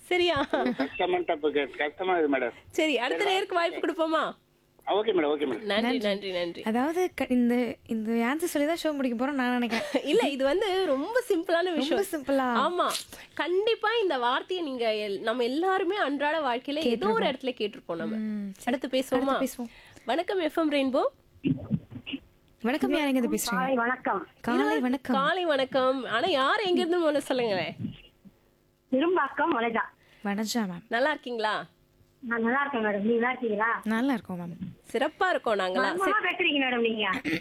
சரியா கஷ்டமான தப்பு கஷ்டமா இருக்கு மேடம் சரி அடுத்த நேருக்கு வாய்ப்பு கொடுப்போமா ஓகே மேடம் ஓகே மேடம் நன்றி நன்றி நன்றி அதாவது க- இந்த இந்த ஆன்சர் சொல்லி தான் ஷோ முடிக்க போறோம் நான் நினைக்கிறேன் இல்ல இது வந்து ரொம்ப சிம்பிளான ரொம்ப விஷயம் சிம்பிளா ஆமா கண்டிப்பா இந்த வார்த்தையை நீங்க எல்- நம்ம எல்லாருமே அன்றாட வாழ்க்கையில ஏதோ ஒரு இடத்துல கேட்டிருப்போம் நம்ம ம், அடுத்து பேசுவோமா அடுத்து பேசுவோம். வணக்கம் எஃப்எம் ரெயின்போ வணக்கம் யாருங்க இது பேசுறீங்க வணக்கம் காலை வணக்கம் காலை வணக்கம் ஆனா யார் எங்க இருந்து முதல்ல சொல்லுங்களேன் திரும்பாக்கம் வளைதா வணஜா மேம் நல்லா இருக்கீங்களா நான் நல்லா இருக்கேன் மேடம் நீங்க நல்லா இருக்கீங்களா நல்லா இருக்கோம் மேம் சிறப்பா இருக்கோம் நாங்களா மர்மமா பேசுறீங்க மேடம் நீங்க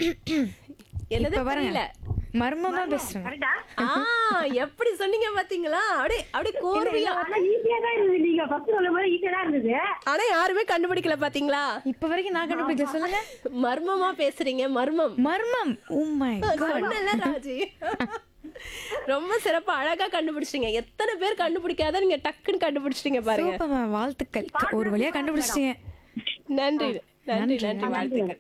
என்னது இப்ப பாருங்க புரியல மர்மமா பேசுறேன் கரெக்டா ஆ எப்படி சொன்னீங்க பாத்தீங்களா அப்படியே அப்படியே கோர்வையா ஆனா ஈஸியா தான் இருந்தது நீங்க ஃபர்ஸ்ட் சொல்லும் போது ஈஸியா தான் இருந்தது ஆனா யாருமே கண்டுபிடிக்கல பாத்தீங்களா இப்ப வரைக்கும் நான் கண்டுபிடிக்கல சொல்லுங்க மர்மமா பேசுறீங்க மர்மம் மர்மம் ஓ மை சொன்னல ராஜி ரொம்ப சிறப்பா அழகா கண்டுபிடிச்சிட்டீங்க எத்தனை பேர் கண்டுபிடிக்காத நீங்க டக்குன்னு கண்டுபிடிச்சிட்டீங்க பாருங்க சூப்பர் மேம் வாழ்த்துக்கள் ஒரு வழியா கண்டுபிடிச்சிட்டீங்க நன்றி நன்றி நன்றி வாழ்த்துக்கள்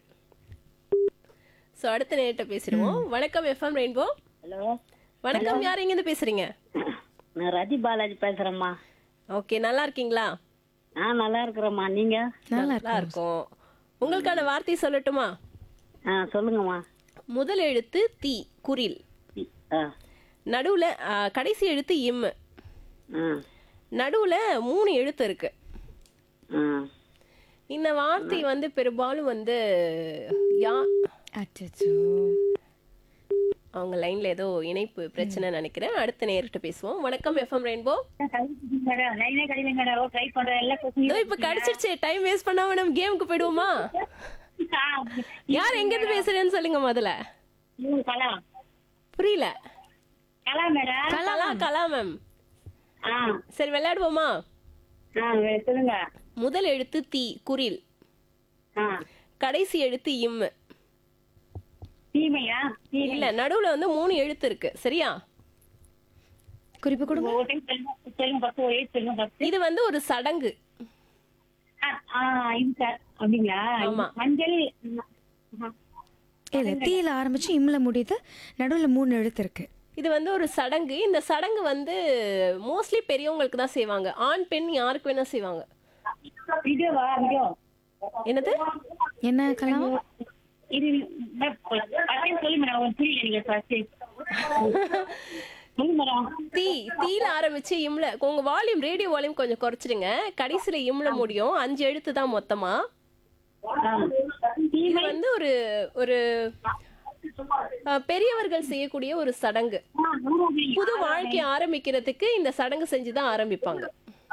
சோ அடுத்த நேரிட்ட பேசிடுவோம் வணக்கம் எஃப்எம் ரெயின்போ ஹலோ வணக்கம் யார் எங்க இருந்து பேசுறீங்க நான் ரதி பாலாஜி பேசுறேம்மா ஓகே நல்லா இருக்கீங்களா ஆ நல்லா இருக்கிறேம்மா நீங்க நல்லா நல்லா இருக்கும் உங்களுக்கான வார்த்தை சொல்லட்டுமா ஆ சொல்லுங்கம்மா முதல் எழுத்து தி குரில் ஆ நடுவுல ஆ, கடைசி எழுத்து இம் ஆ நடுவுல மூணு எழுத்து இருக்கு ஆ இந்த வார்த்தை வந்து பெரும்பாலும் வந்து யா அச்சோ அவங்க லைன்ல ஏதோ இணைப்பு பிரச்சனை நினைக்கிறேன் அடுத்த நேரிட்ட பேசுவோம் வணக்கம் எஃப்எம் ரெயின்போ மேடம் லைனே கிடைக்கல மேடம் ட்ரை பண்றேன் எல்லா இதோ இப்ப கிடைச்சிருச்சு டைம் வேஸ்ட் பண்ணாம நம்ம கேமுக்கு போயிடுவோமா யார் எங்க இருந்து பேசுறேன்னு சொல்லுங்க முதல்ல கொஸ்டின் கலா புரியல கலா மேடம் கலா கலா மேம் ஆ சரி விளையாடுவோமா ஆ சொல்லுங்க முதல் எழுத்து தி குரில் ஆ கடைசி எழுத்து இம் தீமையா தீமை இல்ல நடுவுல வந்து மூணு எழுத்து இருக்கு சரியா குறிப்பு கொடுங்க ஒரு டைம் சொல்லுங்க சொல்லுங்க ஃபர்ஸ்ட் ஒரு ஏஜ் சொல்லுங்க ஃபர்ஸ்ட் இது வந்து ஒரு சடங்கு ஆ இது சார் அப்படிங்களா ஆமா. மஞ்சள் ஆ. இல்ல தீயில ஆரம்பிச்சு இம்ல முடியுது நடுவுல மூணு எழுத்து இருக்கு இது வந்து ஒரு சடங்கு இந்த சடங்கு வந்து மோஸ்ட்லி பெரியவங்களுக்கு தான் செய்வாங்க ஆண் பெண் யாருக்கு வேணா செய்வாங்க வீடியோவா வீடியோ என்னது என்ன கலாம் இது பட்டன் சொல்லு மேடம் ஒரு புரியல நீங்க ஃபர்ஸ்ட் சொல்லு மேடம் தீ தீல ஆரம்பிச்சு இம்ல உங்க வால்யூம் ரேடியோ வால்யூம் கொஞ்சம் குறைச்சிடுங்க கடைசியில இம்ல முடியும் அஞ்சு எழுத்து தான் மொத்தமா இது வந்து ஒரு ஒரு அஹ், பெரியவர்கள் செய்யக்கூடிய ஒரு சடங்கு புது வாழ்க்கை ஆரம்பிக்கிறதுக்கு இந்த சடங்கு செஞ்சுதான் ஆரம்பிப்பாங்க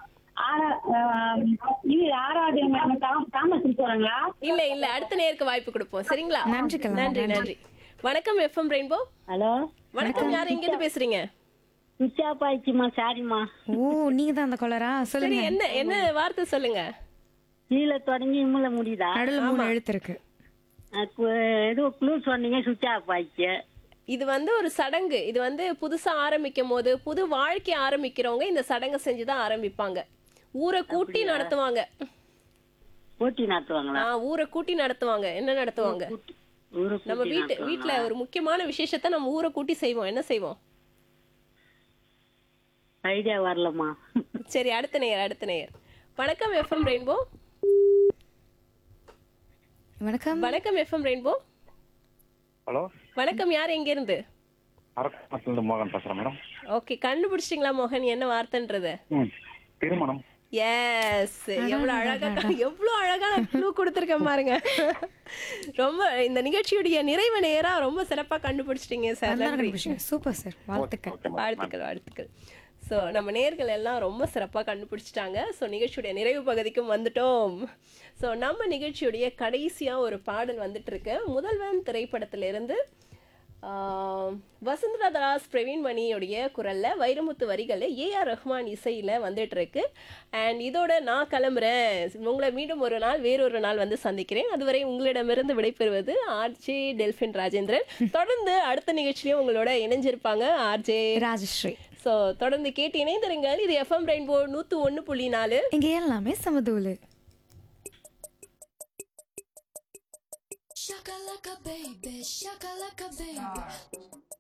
இது ஆறாவது தாமஸ் போறாங்களா இல்ல இல்ல அடுத்த நேருக்கு வாய்ப்பு கொடுப்போம் சரிங்களா நன்றி கலாம், நன்றி நன்றி வணக்கம் எஃப்எம் ரெயின்போ ஹலோ வணக்கம் யார் எங்க இருந்து பேசுறீங்க சுச்சா பாய்ச்சிமா சாரிம்மா ஓ நீங்க தான் அந்த கொலரா சரி சொல்லுங்க என்ன என்ன வார்த்தை சொல்லுங்க கீழே தொடங்கி இம்முல முடியுதா நடுவுல மூணு எழுத்து இருக்கு அஹ் கு- ஏதோ குளூ சொன்னீங்க சுச்சா பாய்ச்சி இது வந்து ஒரு சடங்கு இது வந்து புதுசா ஆரம்பிக்கும் போது புது வாழ்க்கை ஆரம்பிக்கிறவங்க இந்த சடங்கை செஞ்சுதான் ஆரம்பிப்பாங்க ஊரை கூட்டி நடத்துவாங்க போட்டி நடத்துவாங்களா ஆ ஊரை கூட்டி நடத்துவாங்க என்ன நடத்துவாங்க ஊரு நம்ம வீட்டு வீட்ல ஒரு முக்கியமான விசேஷத்தை நம்ம ஊரை கூட்டி செய்வோம் என்ன செய்வோம் ஐடியா வரலம்மா சரி அடுத்த நேயர் அடுத்த நேயர் வணக்கம் எஃப்எம் ரெயின்போ வணக்கம் வணக்கம் எஃப்எம் ரெயின்போ ஹலோ வணக்கம் யார் எங்க இருந்து அரக்கணத்திலிருந்து மோகன் பேசுறேன் மேடம் ஓகே கண்டுபிடிச்சிட்டீங்களா மோகன் என்ன வார்த்தைன்றது ம் திருமணம் எஸ் எவ்வளவு அழகா எவ்வளவு அழகான க்ளூ கொடுத்துருக்கேன் பாருங்க ரொம்ப இந்த நிகழ்ச்சியுடைய நிறைவு நேரா ரொம்ப சிறப்பா கண்டுபிடிச்சிட்டீங்க சார் நல்லா நன்றி கண்டுபிடிச்சீங்க சூப்பர் சார் வாழ்த்துக்கள் வாழ்த்துக்கள் வாழ்த்துக்கள் ஸோ நம்ம நேர்கள் எல்லாம் ரொம்ப சிறப்பாக கண்டுபிடிச்சிட்டாங்க ஸோ நிகழ்ச்சியுடைய நிறைவு பகுதிக்கும் வந்துட்டோம் ஸோ நம்ம நிகழ்ச்சியுடைய கடைசியாக ஒரு பாடல் வந்துட்டு இருக்கு முதல்வன் திரைப்படத்திலிருந்து ஆஹ், வசுந்தரா தாஸ் பிரவீன் மணியுடைய குரலில் வைரமுத்து வரிகளில் ஏஆர் ரஹ்மான் இசையில் வந்துட்டு இருக்கு அண்ட் இதோட நான் கிளம்புறேன் உங்களை மீண்டும் ஒரு நாள் வேறொரு நாள் வந்து சந்திக்கிறேன் அதுவரை உங்களிடமிருந்து விடைபெறுவது ஆர்ஜே டெல்ஃபின் ராஜேந்திரன் தொடர்ந்து அடுத்த நிகழ்ச்சியிலையும் உங்களோட இணைஞ்சிருப்பாங்க ஆர்ஜே ராஜஸ்ரீ ஸோ தொடர்ந்து கேட்டு இணைந்திருங்கள் இது எஃப்எம் ரெயின்போ நூற்று ஒன்று புள்ளி நாலு இங்க எல்லாமே சமதூளு Shakalaka baby, shakalaka baby.